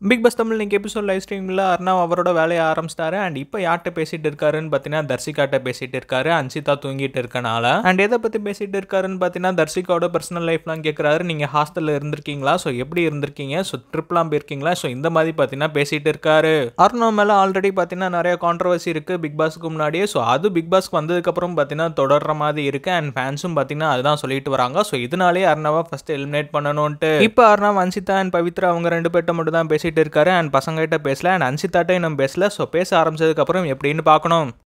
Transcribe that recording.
big pass Tamil இன்னைக்கு episode live ஸ்ட்ரீமில் Arnav அவரோட வேலையை ஆரம்பிச்சிட்டாரு அண்ட் இப்போ யார்கிட்ட பேசிட்டு இருக்காருன்னு பார்த்தீங்கன்னா தர்சிகாட்ட பேசிட்டு இருக்காரு அன்சிதா தூங்கிட்டு இருக்கனால அண்ட் எதை பற்றி பேசிட்டு இருக்காருன்னு பார்த்தீங்கன்னா தர்சிகாவோட பர்சனல் லைஃப்லாம் கேட்குறாரு நீங்கள் ஹாஸ்டலில் இருந்திருக்கீங்களா ஸோ எப்படி இருந்திருக்கீங்க ஸோ ட்ரிப்லாம் போயிருக்கீங்களா ஸோ இந்த மாதிரி பார்த்தீங்கன்னா பேசிட்டு இருக்காரு அர்ணவ் மேலே ஆல்ரெடி பார்த்தீங்கன்னா நிறைய கான்ட்ரவர்சி இருக்குது பிக் பாஸ்க்கு முன்னாடியே ஸோ அது பிக் பாஸ்க்கு வந்ததுக்கப்புறம் பார்த்தீங்கன்னா தொடர்ற மாதிரி இருக்கு அண்ட் ஃபேன்ஸும் பார்த்தீங்கன்னா அதுதான் சொல்லிட்டு வராங்க ஸோ இதனாலே அர்ணவா ஃபர்ஸ்ட் எலிமினேட் பண்ணணும்ட்டு இப்போ அர்ணவ் அன்சிதா அண்ட் பவித்ரா அவங்க ரெண்டு பேர்ட்ட மட்டும் தான் பேசிட்டு இருக்காரு அண்ட் பசங்ககிட்ட பேசல அண்ட் அன்சிதாட்டையும் நம்ம பேசல ஸோ பேச ஆரம்பிச்சதுக்கப்புறம் எப்படின்னு பார்க்கணும்